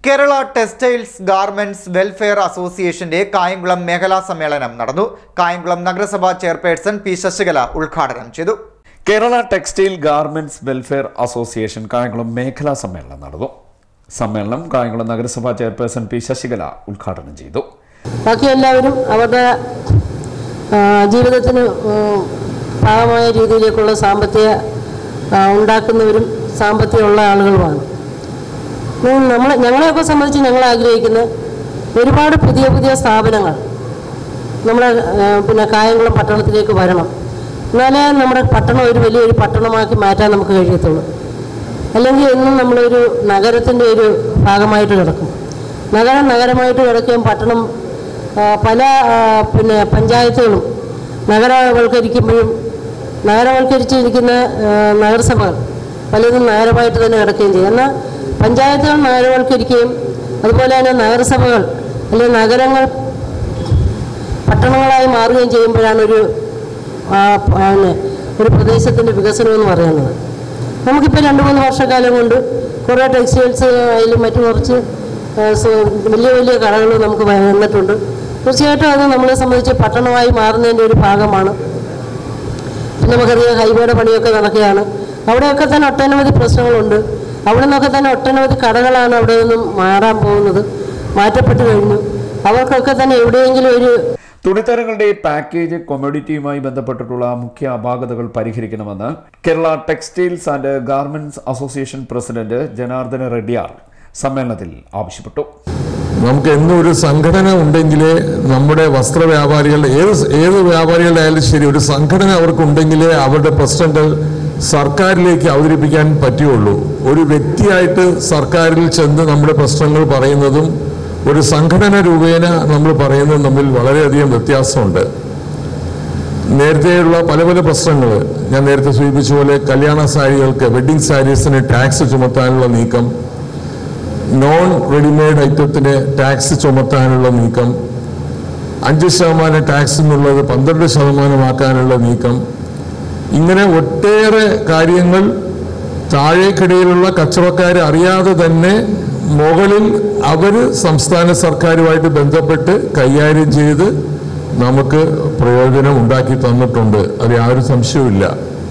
Kerala textiles garments welfare അസോസിയേഷന്റെ കായംകുളം മേഖലാ സമ്മേളനം നടന്നു കായംകുളം നഗരസഭാ ചെയർപേഴ്സൺ പി ശശികല ഉദ്ഘാടനം ചെയ്തു Kerala textile garments welfare association Kayamkulam മേഖലാ സമ്മേളനം നടന്നു സമ്മേളനം കായംകുളം നഗരസഭാ ചെയർപേഴ്സൺ പി ശശികല ഉദ്ഘാടനം ചെയ്തു ബാക്കി എല്ലാവരും അവരുടെ ആ, ജീവിതത്തിന് ഉം, ഭാഗമായ രീതിയിലേക്കുള്ള സാമ്പത്തിക ആ, ഉണ്ടാക്കുന്നവരും സാമ്പത്തികമുള്ള ആളുകളുമാണ് ഉം, നമ്മൾ ഞങ്ങളെയൊക്കെ സംബന്ധിച്ച് ഞങ്ങൾ ആഗ്രഹിക്കുന്ന ഒരുപാട് പുതിയ പുതിയ സ്ഥാപനങ്ങൾ നമ്മുടെ ആ, പിന്നെ കായംകുളം പട്ടണത്തിലേക്ക് വരണം എന്നാലേ നമ്മുടെ പട്ടണം ഒരു വലിയൊരു പട്ടണമാക്കി മാറ്റാൻ നമുക്ക് കഴിയത്തുള്ളൂ അല്ലെങ്കിൽ എന്നും നമ്മളൊരു നഗരത്തിൻ്റെ ഒരു ഭാഗമായിട്ട് കിടക്കും നഗരം നഗരമായിട്ട് കിടക്കുകയും പട്ടണം ആ, പല ആ, പിന്നെ പഞ്ചായത്തുകളും നഗരവൽക്കരിക്കുമ്പോഴും നഗരവൽക്കരിച്ചിരിക്കുന്ന ആ, നഗരസഭകൾ പലതും നഗരമായിട്ട് തന്നെ കിടക്കുകയും ചെയ്യും എന്നാൽ പഞ്ചായത്തുകൾ നഗരവൽക്കരിക്കുകയും അതുപോലെ തന്നെ നഗരസഭകൾ അല്ലെങ്കിൽ നഗരങ്ങൾ പട്ടണങ്ങളായി മാറുകയും ചെയ്യുമ്പോഴാണ് ഒരു ആ, പിന്നെ ഒരു പ്രദേശത്തിൻ്റെ വികസനം എന്ന് പറയുന്നത് നമുക്കിപ്പോൾ രണ്ട് മൂന്ന് വർഷക്കാലം കൊണ്ട് കുറേ ടെക്സ്റ്റൈൽസ് ആയാലും മറ്റു കുറച്ച് ആ, സ- വലിയ വലിയ കടകൾ നമുക്ക് വന്നിട്ടുണ്ട് തീർച്ചയായിട്ടും അത് നമ്മളെ സംബന്ധിച്ച് പട്ടണമായി മാറുന്നതിൻ്റെ ഒരു ഭാഗമാണ് പിന്നെ നമുക്കറിയാം ഹൈവേയുടെ പണിയൊക്കെ നടക്കുകയാണ് അവിടെയൊക്കെ തന്നെ ഒട്ടനവധി പ്രശ്നങ്ങളുണ്ട് അവിടെ നിന്നൊക്കെ തന്നെ ഒട്ടനവധി കടകളാണ് അവിടെ നിന്നും മാറാൻ പോകുന്നത് മാറ്റപ്പെട്ടു കഴിഞ്ഞു അവർക്കൊക്കെ തന്നെ എവിടെയെങ്കിലും ഒരു തുണിത്തരങ്ങളുടെ പാക്കേജ് കൊമോഡിറ്റിയുമായി ബന്ധപ്പെട്ടിട്ടുള്ള മുഖ്യ അപാകതകൾ പരിഹരിക്കണമെന്ന് Kerala textiles and garments association president Janardhana Reddiyar സമ്മേളനത്തിൽ ആവശ്യപ്പെട്ടു നമുക്ക് എന്നും ഒരു സംഘടന ഉണ്ടെങ്കിലേ നമ്മുടെ വസ്ത്ര വ്യാപാരികളുടെ ഏത് ഏത് വ്യാപാരികളുടെ ആയാലും ശരി ഒരു സംഘടന അവർക്കുണ്ടെങ്കിലേ അവരുടെ പ്രശ്നങ്ങൾ സർക്കാരിലേക്ക് അവതരിപ്പിക്കാൻ പറ്റുകയുള്ളൂ ഒരു വ്യക്തിയായിട്ട് സർക്കാരിൽ ചെന്ന് നമ്മുടെ പ്രശ്നങ്ങൾ പറയുന്നതും ഒരു സംഘടന രൂപേണ നമ്മൾ പറയുന്നതും തമ്മിൽ വളരെയധികം വ്യത്യാസമുണ്ട് നേരത്തെയുള്ള പല പല പ്രശ്നങ്ങൾ ഞാൻ നേരത്തെ സൂചിപ്പിച്ച പോലെ കല്യാണ സാരികൾക്ക് വെഡ്ഡിംഗ് സാരീസിന് ടാക്സ് ചുമത്താനുള്ള നീക്കം നോൺ റെഡിമെയ്ഡ് ഐറ്റത്തിന് ടാക്സ് ചുമത്താനുള്ള നീക്കം അഞ്ച് ശതമാനം ടാക്സ് എന്നുള്ളത് പന്ത്രണ്ട് ശതമാനമാക്കാനുള്ള നീക്കം ഇങ്ങനെ ഒട്ടേറെ കാര്യങ്ങൾ താഴേക്കിടയിലുള്ള കച്ചവടക്കാർ അറിയാതെ തന്നെ മുകളിൽ അവർ സംസ്ഥാന സർക്കാരുമായിട്ട് ബന്ധപ്പെട്ട് കൈകാര്യം ചെയ്ത് നമുക്ക് പ്രയോജനം ഉണ്ടാക്കി തന്നിട്ടുണ്ട് അത് യാതൊരു സംശയവുമില്ല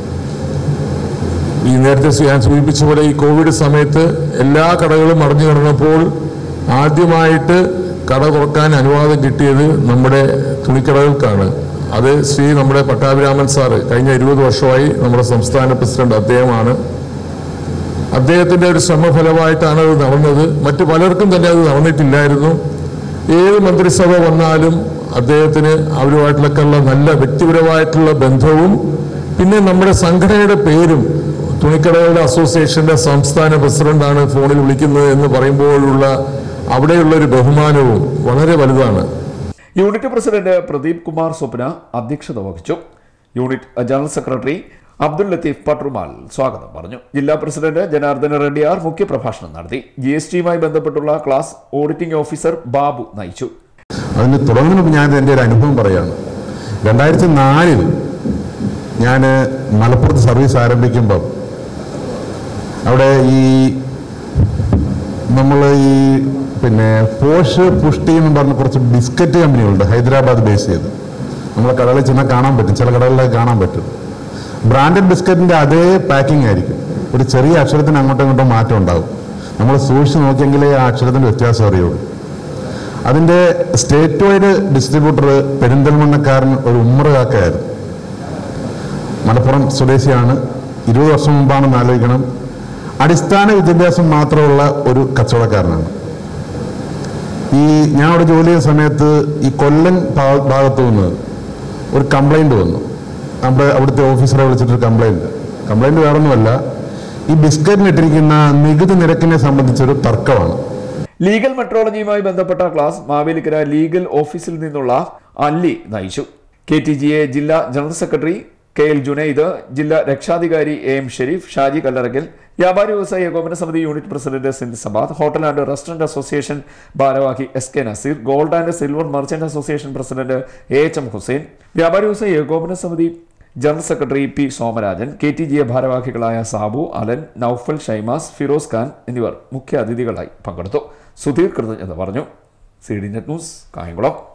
ഈ നേരത്തെ ഞാൻ സൂചിപ്പിച്ച പോലെ ഈ കോവിഡ് സമയത്ത് എല്ലാ കടകളും അടഞ്ഞു കിടന്നപ്പോൾ ആദ്യമായിട്ട് കട തുറക്കാൻ അനുവാദം കിട്ടിയത് നമ്മുടെ തുണിക്കടകൾക്കാണ് അത് ശ്രീ നമ്മുടെ പട്ടാഭിരാമൻ സാറ് കഴിഞ്ഞ ഇരുപത് വർഷമായി നമ്മുടെ സംസ്ഥാന പ്രസിഡന്റ് അദ്ദേഹമാണ് അദ്ദേഹത്തിന്റെ ഒരു ശ്രമഫലമായിട്ടാണ് അത് നടന്നത് മറ്റു പലർക്കും തന്നെ അത് നടന്നിട്ടില്ലായിരുന്നു ഏത് മന്ത്രിസഭ വന്നാലും അദ്ദേഹത്തിന് അവരുമായിട്ടുള്ളൊക്കെ ഉള്ള നല്ല വ്യക്തിപരമായിട്ടുള്ള ബന്ധവും പിന്നെ നമ്മുടെ സംഘടനയുടെ പേരും തുണിക്കടകളുടെ അസോസിയേഷന്റെ സംസ്ഥാന പ്രസിഡന്റാണ് ഫോണിൽ വിളിക്കുന്നത് എന്ന് പറയുമ്പോഴുള്ള അവിടെയുള്ള ഒരു ബഹുമാനവും വളരെ വലുതാണ് യൂണിറ്റ് പ്രസിഡന്റ് പ്രദീപ് കുമാർ സ്വപ്ന അധ്യക്ഷത വഹിച്ചു unit general secretary Abdul Latheef Patrumal സ്വാഗതം പറഞ്ഞു ജില്ലാ പ്രസിഡന്റ് ജനാർദ്ദന റെഡ്ഡിയാർ മുഖ്യപ്രഭാഷണം നടത്തി ജി എസ് ടിയുമായി ബന്ധപ്പെട്ടുള്ള ക്ലാസ് ഓഡിറ്റിംഗ് ഓഫീസർ ബാബു നയിച്ചു അതിന് തുടങ്ങുന്നപ്പോൾ ഞാൻ എൻ്റെ ഒരു അനുഭവം പറയാണ് രണ്ടായിരത്തി നാലിൽ ഞാൻ മലപ്പുറത്ത് സർവീസ് ആരംഭിക്കുമ്പം അവിടെ ഈ നമ്മൾ ഈ പിന്നെ പോഷ് പുഷ്ടി എന്ന് പറഞ്ഞ കുറച്ച് ബിസ്ക്കറ്റ് കമ്പനികളുണ്ട് ഹൈദരാബാദ് ബേസ് ചെയ്ത് നമ്മളെ കടകളിൽ ചെന്നാൽ കാണാൻ പറ്റും ചില കടകളിലൊക്കെ കാണാൻ പറ്റും ബ്രാൻഡഡ് ബിസ്ക്കറ്റിൻ്റെ അതേ പാക്കിംഗ് ആയിരിക്കും ഒരു ചെറിയ അക്ഷരത്തിന് അങ്ങോട്ടും ഇങ്ങോട്ടും മാറ്റം ഉണ്ടാകും നമ്മൾ സൂക്ഷിച്ച് നോക്കിയെങ്കിലേ ആ അക്ഷരത്തിൻ്റെ വ്യത്യാസം അറിയുള്ളൂ അതിൻ്റെ സ്റ്റേറ്റ് വൈഡ് ഡിസ്ട്രിബ്യൂട്ടർ പെരിന്തൽമണ്ണക്കാരൻ ഒരു ഉമ്മറുകാക്കയായിരുന്നു മലപ്പുറം സ്വദേശിയാണ് ഇരുപത് വർഷം മുമ്പാണെന്ന് ആലോചിക്കണം അടിസ്ഥാന വിദ്യാഭ്യാസം മാത്രമുള്ള ഒരു കച്ചവടക്കാരനാണ് ഈ ഞാൻ അവിടെ ജോലി ചെയ്യുന്ന സമയത്ത് ഈ കൊല്ലം ഭാ- ഭാഗത്തു നിന്ന് ഒരു കംപ്ലൈൻറ്റ് വന്നു നമ്മുടെ അവിടുത്തെ ഓഫീസറെ വിളിച്ചിട്ടൊരു കംപ്ലൈൻറ്റ് കംപ്ലൈൻറ്റ് വേറൊന്നുമല്ല ഈ ബിസ്ക്കറ്റിന് ഇട്ടിരിക്കുന്ന നികുതി നിരക്കിനെ സംബന്ധിച്ചൊരു തർക്കമാണ് ലീഗൽ മെട്രോളജിയുമായി ബന്ധപ്പെട്ട ക്ലാസ് മാവേലിക്കര ലീഗൽ ഓഫീസിൽ നിന്നുള്ള അല്ലി നയിച്ചു കെ ടി ജി എ ജില്ലാ general secretary K L Junaid ജില്ലാ രക്ഷാധികാരി എ എം ഷെരീഫ് ഷാജി കല്ലറക്കൽ വ്യാപാരി വ്യവസായ ഏകോപന സമിതി unit president Sindh Sabad hotel and restaurant association ഭാരവാഹി S K Naseer gold and silver merchant association president A H M Hussain വ്യാപാരി വ്യവസായ ഏകോപന സമിതി general secretary P Somarajan K T G A ഭാരവാഹികളായ സാബു അലൻ നൌഫൽ ഷൈമാസ് ഫിറോസ് ഖാൻ എന്നിവർ മുഖ്യ അതിഥികളായി പങ്കെടുത്തു സുധീർ കൃതജ്ഞത പറഞ്ഞു C D net news Kayamkulam